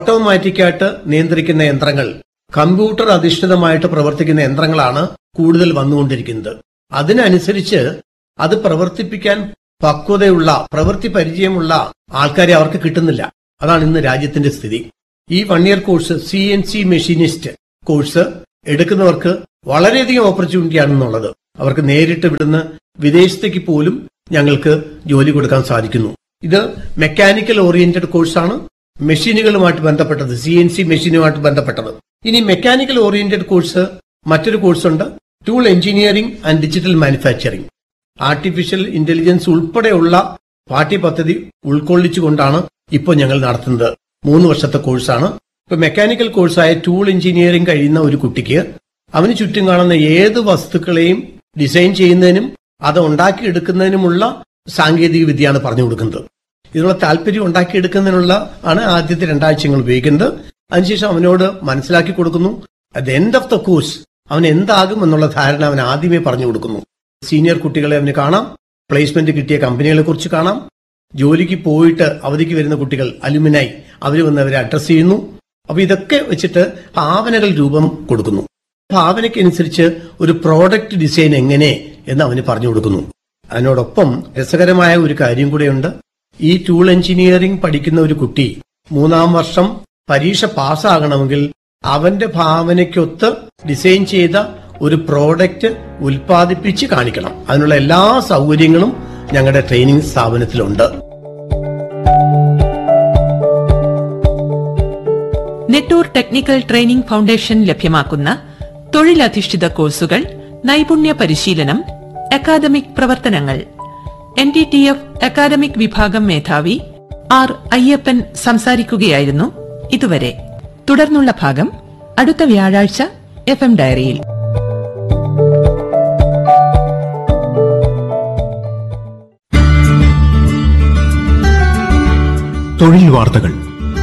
ഓട്ടോമാറ്റിക്കായിട്ട് നിയന്ത്രിക്കുന്ന യന്ത്രങ്ങൾ കമ്പ്യൂട്ടർ അധിഷ്ഠിതമായിട്ട് പ്രവർത്തിക്കുന്ന യന്ത്രങ്ങളാണ് കൂടുതൽ വന്നുകൊണ്ടിരിക്കുന്നത് അതിനനുസരിച്ച് അത് പ്രവർത്തിപ്പിക്കാൻ പക്വതയുള്ള പ്രവൃത്തി പരിചയമുള്ള ആൾക്കാരെ അവർക്ക് കിട്ടുന്നില്ല അതാണ് ഇന്ന് രാജ്യത്തിന്റെ സ്ഥിതി ഈ one year course C N C machinist course എടുക്കുന്നവർക്ക് വളരെയധികം ഓപ്പർച്യൂണിറ്റിയാണെന്നുള്ളത് അവർക്ക് നേരിട്ട് ഇവിടുന്ന് വിദേശത്തേക്ക് പോലും ഞങ്ങൾക്ക് ജോലി കൊടുക്കാൻ സാധിക്കുന്നു ഇത് മെക്കാനിക്കൽ ഓറിയന്റഡ് കോഴ്സാണ് മെഷീനുകളുമായിട്ട് ബന്ധപ്പെട്ടത് സി എൻ സി മെഷീനുമായിട്ട് ബന്ധപ്പെട്ടത് ഇനി മെക്കാനിക്കൽ ഓറിയന്റഡ് കോഴ്സ് മറ്റൊരു കോഴ്സുണ്ട് tool engineering and digital manufacturing artificial intelligence ഉൾപ്പെടെയുള്ള പാഠ്യപദ്ധതി ഉൾക്കൊള്ളിച്ചുകൊണ്ടാണ് ഇപ്പോൾ ഞങ്ങൾ നടത്തുന്നത് മൂന്ന് വർഷത്തെ കോഴ്സാണ് ഇപ്പൊ മെക്കാനിക്കൽ കോഴ്സായ ടൂൾ എഞ്ചിനീയറിംഗ് കഴിയുന്ന ഒരു കുട്ടിക്ക് അവന് ചുറ്റും കാണുന്ന ഏത് വസ്തുക്കളെയും ഡിസൈൻ ചെയ്യുന്നതിനും അത് ഉണ്ടാക്കിയെടുക്കുന്നതിനുമുള്ള സാങ്കേതിക വിദ്യയാണ് പറഞ്ഞു കൊടുക്കുന്നത് ഇതിനുള്ള താല്പര്യം ഉണ്ടാക്കിയെടുക്കുന്നതിനുള്ള ആണ് ആദ്യത്തെ രണ്ടാഴ്ചകൾ ഉപയോഗിക്കുന്നത് അതിനുശേഷം അവനോട് മനസ്സിലാക്കി കൊടുക്കുന്നു at the end of the course അവൻ എന്താകും എന്നുള്ള ധാരണ അവൻ ആദ്യമേ പറഞ്ഞു കൊടുക്കുന്നു സീനിയർ കുട്ടികളെ അവന് കാണാം പ്ലേസ്മെന്റ് കിട്ടിയ കമ്പനികളെ കുറിച്ച് കാണാം ജോലിക്ക് പോയിട്ട് അവധിക്ക് വരുന്ന കുട്ടികൾ അലുമിനായി അവർ വന്ന് അവരെ അഡ്രസ് ചെയ്യുന്നു അപ്പൊ ഇതൊക്കെ വെച്ചിട്ട് ഭാവനകൾ രൂപം കൊടുക്കുന്നു ഭാവനയ്ക്കനുസരിച്ച് ഒരു പ്രോഡക്റ്റ് ഡിസൈൻ എങ്ങനെ എന്ന് അവന് പറഞ്ഞു കൊടുക്കുന്നു അതിനോടൊപ്പം രസകരമായ ഒരു കാര്യം കൂടെയുണ്ട് ഈ ടൂൾ എഞ്ചിനീയറിംഗ് പഠിക്കുന്ന ഒരു കുട്ടി മൂന്നാം വർഷം പരീക്ഷ പാസ്സാകണമെങ്കിൽ അവന്റെ ഭാവനയ്ക്കൊത്ത് ഡിസൈൻ ചെയ്ത ഒരു പ്രോഡക്റ്റ് ഉൽപ്പാദിപ്പിച്ച് കാണിക്കണം അതിനുള്ള എല്ലാ സൗകര്യങ്ങളും ഞങ്ങളുടെ ട്രെയിനിങ് സ്ഥാപനത്തിലുണ്ട് നെട്ടൂർ ടെക്നിക്കൽ ട്രെയിനിംഗ് ഫൗണ്ടേഷൻ ലഭ്യമാക്കുന്ന തൊഴിലധിഷ്ഠിത കോഴ്സുകൾ നൈപുണ്യ പരിശീലനം അക്കാദമിക് പ്രവർത്തനങ്ങൾ N D T F academic വിഭാഗം മേധാവി ആർ അയ്യപ്പൻ സംസാരിക്കുകയായിരുന്നു ഇതുവരെ തുടർന്നുള്ള ഭാഗം അടുത്ത വ്യാഴാഴ്ച എഫ് എം ഡയറിയിൽ തൊഴിൽ വാർത്തകൾ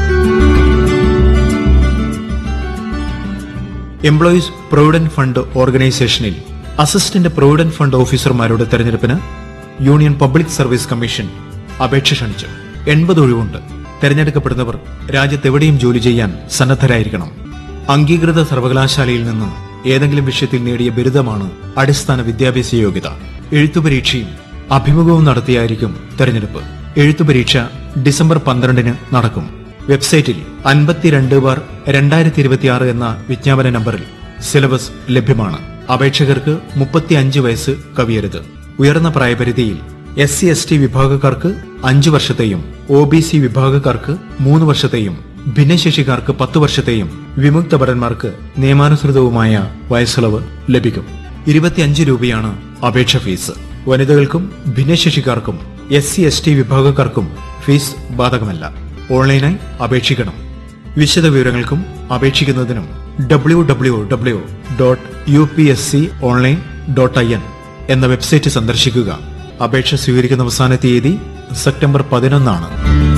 എംപ്ലോയീസ് പ്രൊവിഡന്റ് ഫണ്ട് ഓർഗനൈസേഷനിൽ അസിസ്റ്റന്റ് പ്രൊവിഡന്റ് ഫണ്ട് ഓഫീസർമാരുടെ തെരഞ്ഞെടുപ്പിന് യൂണിയൻ പബ്ലിക് സർവീസ് കമ്മീഷൻ അപേക്ഷ ക്ഷണിച്ചു എൺപത് ഒഴിവുണ്ട് തെരഞ്ഞെടുക്കപ്പെടുന്നവർ രാജ്യത്തെവിടെയും ജോലി ചെയ്യാൻ സന്നദ്ധരായിരിക്കണം അംഗീകൃത സർവകലാശാലയിൽ നിന്ന് ഏതെങ്കിലും വിഷയത്തിൽ നേടിയ ബിരുദമാണ് അടിസ്ഥാന വിദ്യാഭ്യാസ യോഗ്യത എഴുത്തുപരീക്ഷയും അഭിമുഖവും നടത്തിയായിരിക്കും തെരഞ്ഞെടുപ്പ് എഴുത്തുപരീക്ഷ ഡിസംബർ പന്ത്രണ്ടിന് നടക്കും വെബ്സൈറ്റിൽ അൻപത്തിരണ്ട് ബാർ രണ്ടായിരത്തി ഇരുപത്തിയാറ് എന്ന വിജ്ഞാപന നമ്പറിൽ സിലബസ് ലഭ്യമാണ് അപേക്ഷകർക്ക് മുപ്പത്തിയഞ്ച് വയസ്സ് കവിയരുത് ഉയർന്ന പ്രായപരിധിയിൽ എസ് സി എസ് ടി വിഭാഗക്കാർക്ക് അഞ്ചു വർഷത്തെയും ഒ ബി സി വിഭാഗക്കാർക്ക് മൂന്ന് വർഷത്തെയും ഭിന്നശേഷിക്കാർക്ക് പത്ത് വർഷത്തെയും വിമുക്ത ഭടന്മാർക്ക് നിയമാനുസൃതവുമായ വയസ്സിളവ് ലഭിക്കും ഇരുപത്തിയഞ്ച് രൂപയാണ് അപേക്ഷ ഫീസ് വനിതകൾക്കും ഭിന്നശേഷിക്കാർക്കും എസ് സി എസ് ടി വിഭാഗക്കാർക്കും ഫീസ് ബാധകമല്ല ഓൺലൈനായി അപേക്ഷിക്കണം വിശദ വിവരങ്ങൾക്കും അപേക്ഷിക്കുന്നതിനും W W W dot U P S C online dot I N എന്ന വെബ്സൈറ്റ് സന്ദർശിക്കുക അപേക്ഷ സ്വീകരിക്കുന്ന അവസാന തീയതി സെപ്റ്റംബർ പതിനൊന്നാണ്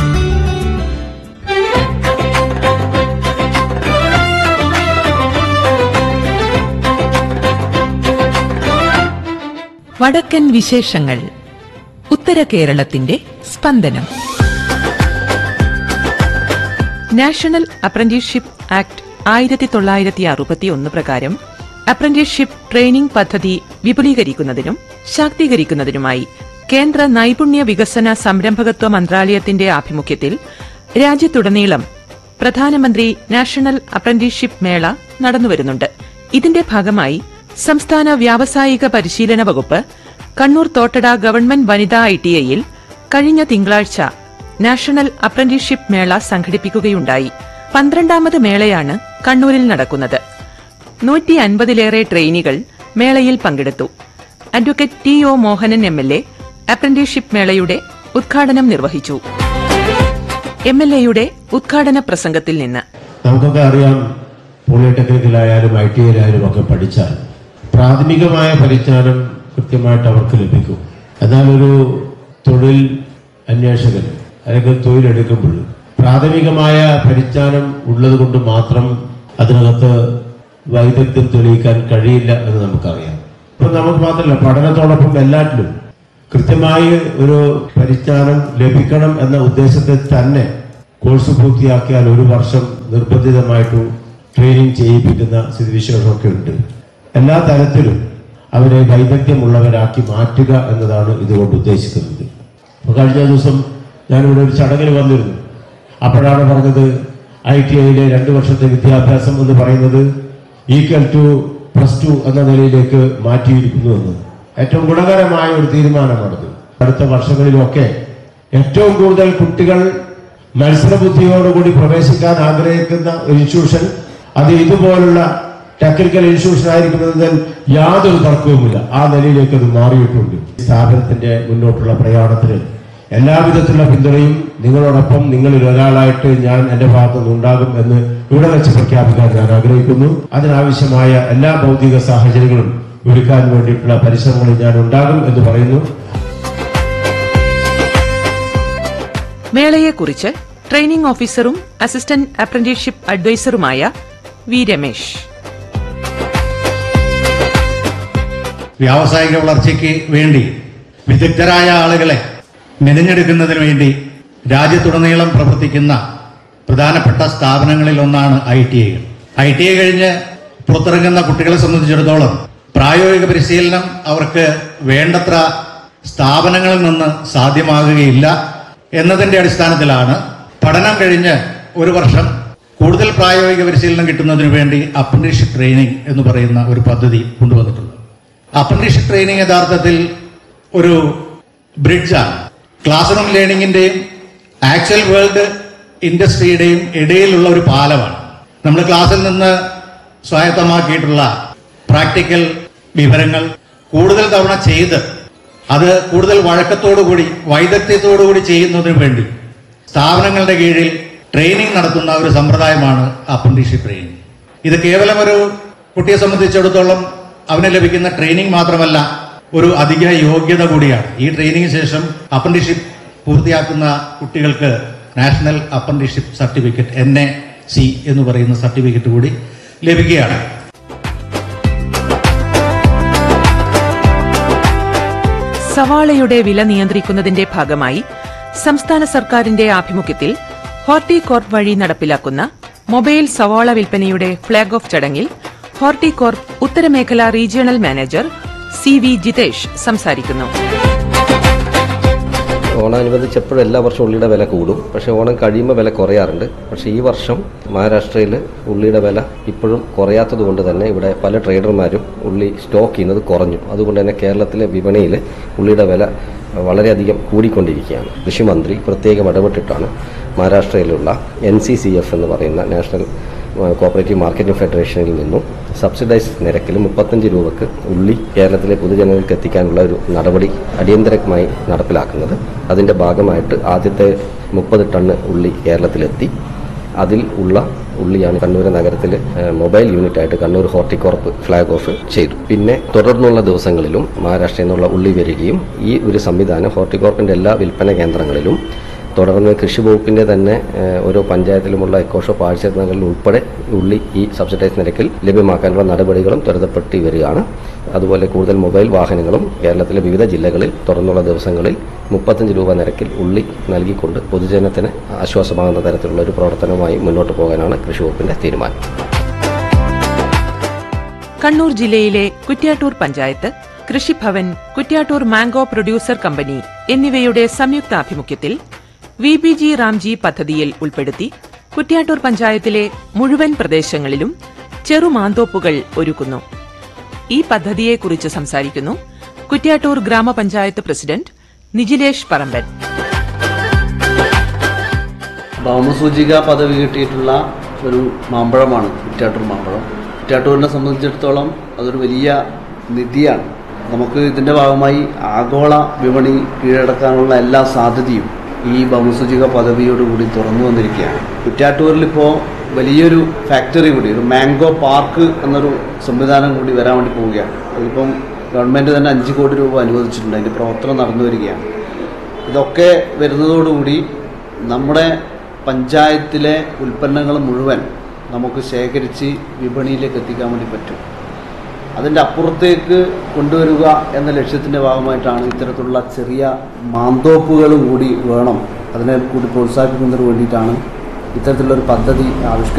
വടക്കൻ വിശേഷങ്ങൾ ഉത്തര കേരളത്തിന്റെ സ്പന്ദനം നാഷണൽ അപ്രന്റീസ്ഷിപ്പ് ആക്ട് ആയിരത്തി തൊള്ളായിരത്തി അറുപത്തിയൊന്ന് പ്രകാരം അപ്രന്റീസ്ഷിപ്പ് ട്രെയിനിംഗ് പദ്ധതി വിപുലീകരിക്കുന്നതിനും ശാക്തീകരിക്കുന്നതിനുമായി കേന്ദ്ര നൈപുണ്യ വികസന സംരംഭകത്വ മന്ത്രാലയത്തിന്റെ ആഭിമുഖ്യത്തിൽ രാജ്യത്തുടനീളം പ്രധാനമന്ത്രി നാഷണൽ അപ്രന്റീസ്ഷിപ്പ് മേള നടന്നുവരുന്നുണ്ട് ഇതിന്റെ ഭാഗമായി സംസ്ഥാന വ്യാവസായിക പരിശീലന വകുപ്പ് കണ്ണൂർ തോട്ടട ഗവൺമെന്റ് വനിതാ ഐ ടി ഐയിൽ കഴിഞ്ഞ തിങ്കളാഴ്ച നാഷണൽ അപ്രന്റീസ്ഷിപ്പ് മേള സംഘടിപ്പിക്കുകയുണ്ടായി പന്ത്രണ്ടാമത് മേളയാണ് കണ്ണൂരിൽ നടക്കുന്നത് നൂറ്റി അൻപതിലേറെ ട്രെയിനികൾ മേളയിൽ പങ്കെടുത്തു advocate T O Mohanan M L A apprenticeship മേളയുടെ ഉദ്ഘാടനം നിർവഹിച്ചു എം എൽ എയുടെ ഉദ്ഘാടന പ്രസംഗത്തിൽ നിന്ന് നമുക്കൊക്കെ അറിയാം പോളിടെക്നിക്കലായാലും ഐ ടി ഐയിലായാലും ഒക്കെ പഠിച്ചാൽ പ്രാഥമികമായ പരിജ്ഞാനം കൃത്യമായിട്ട് അവർക്ക് ലഭിക്കും എന്നാൽ ഒരു തൊഴിൽ അന്വേഷകൻ അല്ലെങ്കിൽ തൊഴിലെടുക്കുമ്പോൾ പ്രാഥമികമായ പരിജ്ഞാനം ഉള്ളത് കൊണ്ട് മാത്രം അതിനകത്ത് വൈദഗ്ധ്യം തെളിയിക്കാൻ കഴിയില്ല എന്ന് നമുക്കറിയാം ഇപ്പൊ നമുക്ക് മാത്രമല്ല പഠനത്തോടൊപ്പം എല്ലാറ്റിലും കൃത്യമായി ഒരു പരിജ്ഞാനം ലഭിക്കണം എന്ന ഉദ്ദേശത്തിൽ തന്നെ കോഴ്സ് പൂർത്തിയാക്കിയാൽ ഒരു വർഷം നിർബന്ധിതമായിട്ടും ട്രെയിനിങ് ചെയ്യിപ്പിക്കുന്ന സ്ഥിതിവിശേഷമൊക്കെ ഉണ്ട് എല്ലാ തരത്തിലും അവരെ വൈദഗ്ധ്യമുള്ളവരാക്കി മാറ്റുക എന്നതാണ് ഇതുകൊണ്ട് ഉദ്ദേശിക്കുന്നത് അപ്പൊ കഴിഞ്ഞ ദിവസം ഞാനിവിടെ ഒരു ചടങ്ങിൽ വന്നിരുന്നു അപ്പോഴാണ് പറഞ്ഞത് ഐ ടി ഐയിലെ രണ്ട് വർഷത്തെ വിദ്യാഭ്യാസം എന്ന് പറയുന്നത് ഈക്വൽ ടു പ്ലസ് ടു എന്ന നിലയിലേക്ക് മാറ്റിയിരിക്കുന്നു എന്ന് ഏറ്റവും ഗുണകരമായ ഒരു തീരുമാനമാണിത് അടുത്ത വർഷങ്ങളിലൊക്കെ ഏറ്റവും കൂടുതൽ കുട്ടികൾ മത്സരബുദ്ധിയോടുകൂടി പ്രവേശിക്കാൻ ആഗ്രഹിക്കുന്ന ഒരു ഇൻസ്റ്റിറ്റ്യൂഷൻ അത് ഇതുപോലുള്ള ടെക്നിക്കൽ ഇൻസ്റ്റിറ്റ്യൂഷൻ ആയിരിക്കുന്നതിൽ യാതൊരു തർക്കവുമില്ല ആ നിലയിലേക്ക് അത് മാറിയിട്ടുണ്ട് ഈ സ്ഥാപനത്തിന്റെ മുന്നോട്ടുള്ള പ്രയാണത്തിന് എല്ലാവിധത്തിലുള്ള പിന്തുണയും നിങ്ങളോടൊപ്പം നിങ്ങളിൽ ഒരാളായിട്ട് ഞാൻ എന്റെ ഭാഗത്തുനിന്ന് ഉണ്ടാകും എന്ന് ഇവിടെ വെച്ച് പ്രഖ്യാപിക്കാൻ ഞാൻ ആഗ്രഹിക്കുന്നു അതിനാവശ്യമായ എല്ലാ ഭൗതിക സാഹചര്യങ്ങളും ഒരുക്കാൻ വേണ്ടിയിട്ടുള്ള പരിശ്രമങ്ങളിൽ ഞാൻ ഉണ്ടാകും എന്ന് പറയുന്നു മേളയെക്കുറിച്ച് ട്രെയിനിംഗ് ഓഫീസറും അസിസ്റ്റന്റ് അപ്രന്റീസ്ഷിപ്പ് അഡ്വൈസറുമായ വി രമേശ് വ്യാവസായിക വളർച്ചയ്ക്ക് വേണ്ടി വിദഗ്ധരായ ആളുകളെ മെനഞ്ഞെടുക്കുന്നതിന് വേണ്ടി രാജ്യത്തുടനീളം പ്രവർത്തിക്കുന്ന പ്രധാനപ്പെട്ട സ്ഥാപനങ്ങളിൽ ഒന്നാണ് ഐ ടി ഐകൾ ഐ ടി ഐ കഴിഞ്ഞ് പുറത്തിറങ്ങുന്ന കുട്ടികളെ സംബന്ധിച്ചിടത്തോളം പ്രായോഗിക പരിശീലനം അവർക്ക് വേണ്ടത്ര സ്ഥാപനങ്ങളിൽ നിന്ന് സാധ്യമാകുകയില്ല എന്നതിന്റെ അടിസ്ഥാനത്തിലാണ് പഠനം കഴിഞ്ഞ് ഒരു വർഷം കൂടുതൽ പ്രായോഗിക പരിശീലനം കിട്ടുന്നതിന് വേണ്ടി അപ്രന്റീസ്ഷിപ്പ് ട്രെയിനിങ് എന്ന് പറയുന്ന ഒരു പദ്ധതി കൊണ്ടുവന്നിട്ടുള്ളത് അപ്രന്റീസ്ഷിപ്പ് ട്രെയിനിങ് യഥാർത്ഥത്തിൽ ഒരു ബ്രിഡ്ജാണ് ക്ലാസ് റൂം ലേണിംഗിന്റെയും ആക്ച്വൽ വേൾഡ് ഇൻഡസ്ട്രിയുടെയും ഇടയിലുള്ള ഒരു പാലമാണ് നമ്മൾ ക്ലാസ്സിൽ നിന്ന് സ്വായത്തമാക്കിയിട്ടുള്ള പ്രാക്ടിക്കൽ വിവരങ്ങൾ കൂടുതൽ തവണ ചെയ്ത് അത് കൂടുതൽ വഴക്കത്തോടുകൂടി വൈദഗ്ധ്യത്തോടുകൂടി ചെയ്യുന്നതിന് വേണ്ടി സ്ഥാപനങ്ങളുടെ കീഴിൽ ട്രെയിനിങ് നടത്തുന്ന ഒരു സമ്പ്രദായമാണ് അപ്രന്റീസ്ഷിപ്പ് ട്രെയിനിങ് ഇത് കേവലം ഒരു കുട്ടിയെ സംബന്ധിച്ചിടത്തോളം അവന് ലഭിക്കുന്ന ട്രെയിനിങ് മാത്രമല്ല ഒരു അധിക യോഗ്യത കൂടിയാണ് ഈ ട്രെയിനിങ്ങിന് ശേഷം അപ്രന്റീസ്ഷിപ്പ് പൂർത്തിയാക്കുന്ന കുട്ടികൾക്ക് national apprenticeship certificate N A C എന്ന് പറയുന്ന സർട്ടിഫിക്കറ്റ് കൂടി ലഭിക്കുകയാണ് സവാളയുടെ വില നിയന്ത്രിക്കുന്നതിന്റെ ഭാഗമായി സംസ്ഥാന സർക്കാരിന്റെ ആഭിമുഖ്യത്തിൽ ഹോർട്ടികോർപ്പ് വഴി നടപ്പിലാക്കുന്ന മൊബൈൽ സവാള വിൽപ്പനയുടെ ഫ്ളാഗ് ഓഫ് ചടങ്ങിൽ ഹോർട്ടികോർപ്പ് ഉത്തരമേഖല regional manager C V Jithesh സംസാരിക്കുന്നു ഓണാനുബന്ധിച്ചപ്പോഴും എല്ലാ വർഷവും ഉള്ളിയുടെ വില കൂടും പക്ഷേ ഓണം കഴിയുമ്പോൾ വില കുറയാറുണ്ട് പക്ഷേ ഈ വർഷം മഹാരാഷ്ട്രയിൽ ഉള്ളിയുടെ വില ഇപ്പോഴും കുറയാത്തത് കൊണ്ട് തന്നെ ഇവിടെ പല ട്രേഡർമാരും ഉള്ളി സ്റ്റോക്ക് ചെയ്യുന്നത് കുറഞ്ഞു അതുകൊണ്ട് തന്നെ കേരളത്തിലെ വിപണിയിൽ ഉള്ളിയുടെ വില വളരെയധികം കൂടിക്കൊണ്ടിരിക്കുകയാണ് കൃഷിമന്ത്രി പ്രത്യേകം ഇടപെട്ടിട്ടാണ് മഹാരാഷ്ട്രയിലുള്ള എൻ സി സി എഫ് എന്ന് പറയുന്ന നാഷണൽ കോപ്പറേറ്റീവ് മാർക്കറ്റിംഗ് ഫെഡറേഷനിൽ നിന്നും സബ്സിഡൈസ് നിരക്കിൽ മുപ്പത്തഞ്ച് രൂപക്ക് ഉള്ളി കേരളത്തിലെ പൊതുജനങ്ങൾക്ക് എത്തിക്കാനുള്ള ഒരു നടപടി അടിയന്തരമായി നടപ്പിലാക്കുന്നത് അതിൻ്റെ ഭാഗമായിട്ട് ആദ്യത്തെ മുപ്പത് ടണ്ണ് ഉള്ളി കേരളത്തിലെത്തി അതിൽ ഉള്ള ഉള്ളിയാണ് കണ്ണൂർ നഗരത്തിൽ മൊബൈൽ യൂണിറ്റായിട്ട് കണ്ണൂർ ഹോർട്ടികോർപ്പ് ഫ്ലാഗ് ഓഫ് ചെയ്തു പിന്നെ തുടർന്നുള്ള ദിവസങ്ങളിലും മഹാരാഷ്ട്രയിൽ നിന്നുള്ള ഉള്ളി വരികയും ഈ ഒരു സംവിധാനം ഹോർട്ടികോർപ്പിൻ്റെ എല്ലാ വിൽപ്പന കേന്ദ്രങ്ങളിലും തുടർന്ന് കൃഷി വകുപ്പിന്റെ തന്നെ ഏഹ്, ഓരോ പഞ്ചായത്തിലുമുള്ള എക്കോഷോപ്പ് ആഴ്ചകളിൽ ഉൾപ്പെടെ ഉള്ളി ഈ സബ്സിഡൈസ് നിരക്കിൽ ലഭ്യമാക്കാനുള്ള നടപടികളും ത്വരിതപ്പെട്ട് വരികയാണ് അതുപോലെ കൂടുതൽ മൊബൈൽ വാഹനങ്ങളും കേരളത്തിലെ വിവിധ ജില്ലകളിൽ തുറന്നുള്ള ദിവസങ്ങളിൽ മുപ്പത്തഞ്ച് രൂപ നിരക്കിൽ ഉള്ളി നൽകിക്കൊണ്ട് പൊതുജനത്തിന് ആശ്വാസമാകുന്ന തരത്തിലുള്ള ഒരു പ്രവർത്തനവുമായി മുന്നോട്ട് പോകാനാണ് കൃഷി വകുപ്പിന്റെ തീരുമാനം കണ്ണൂർ ജില്ലയിലെ Kuttiattoor panchayat Krishibhavan Kuttiattoor mango producer company എന്നിവയുടെ സംയുക്താഭിമുഖ്യത്തിൽ വി ബി ജി റാംജി പദ്ധതിയിൽ ഉൾപ്പെടുത്തി കുറ്റ്യാട്ടൂർ പഞ്ചായത്തിലെ മുഴുവൻ പ്രദേശങ്ങളിലും ചെറുമാന്തോപ്പുകൾ ഒരുക്കുന്നു ഈ പദ്ധതിയെക്കുറിച്ച് സംസാരിക്കുന്നു കുറ്റ്യാട്ടൂർ ഗ്രാമപഞ്ചായത്ത് പ്രസിഡന്റ് നിജിലേഷ് പറമ്പൻ ഭൗമസൂചിക പദവി കിട്ടിയിട്ടുള്ള ഒരു മാമ്പഴമാണ് കുറ്റാട്ടൂർ മാമ്പഴം കുറ്റാട്ടൂരിനെ സംബന്ധിച്ചിടത്തോളം അതൊരു വലിയ നിധിയാണ് നമുക്ക് ഇതിൻ്റെ ഭാഗമായി ആഗോള വിപണി കീഴടക്കാനുള്ള എല്ലാ സാധ്യതയും ഈ ഭൗമസൂചിക പദവിയോടുകൂടി തുറന്നു വന്നിരിക്കുകയാണ് കുറ്റാട്ടൂരിലിപ്പോൾ വലിയൊരു ഫാക്ടറി കൂടി ഒരു മാംഗോ പാർക്ക് എന്നൊരു സംവിധാനം കൂടി വരാൻ വേണ്ടി പോവുകയാണ് അതിലിപ്പം ഗവൺമെൻറ് തന്നെ അഞ്ച് കോടി രൂപ അനുവദിച്ചിട്ടുണ്ട് അതിൻ്റെ പ്രവർത്തനം നടന്നു വരികയാണ് ഇതൊക്കെ വരുന്നതോടുകൂടി നമ്മുടെ പഞ്ചായത്തിലെ ഉൽപ്പന്നങ്ങൾ മുഴുവൻ നമുക്ക് ശേഖരിച്ച് വിപണിയിലേക്ക് എത്തിക്കാൻ വേണ്ടി പറ്റും അതിൻ്റെ അപ്പുറത്തേക്ക് കൊണ്ടുവരിക എന്ന ലക്ഷ്യത്തിൻ്റെ ഭാഗമായിട്ടാണ് ഇത്തരത്തിലുള്ള ചെറിയ മാന്തോപ്പുകൾ കൂടി വേണം അതിനെ കൂടി പ്രോത്സാഹിപ്പിക്കുന്നതിന് വേണ്ടിയിട്ടാണ് ഇത്തരത്തിലുള്ളൊരു പദ്ധതി ആവിഷ്കരിച്ചത്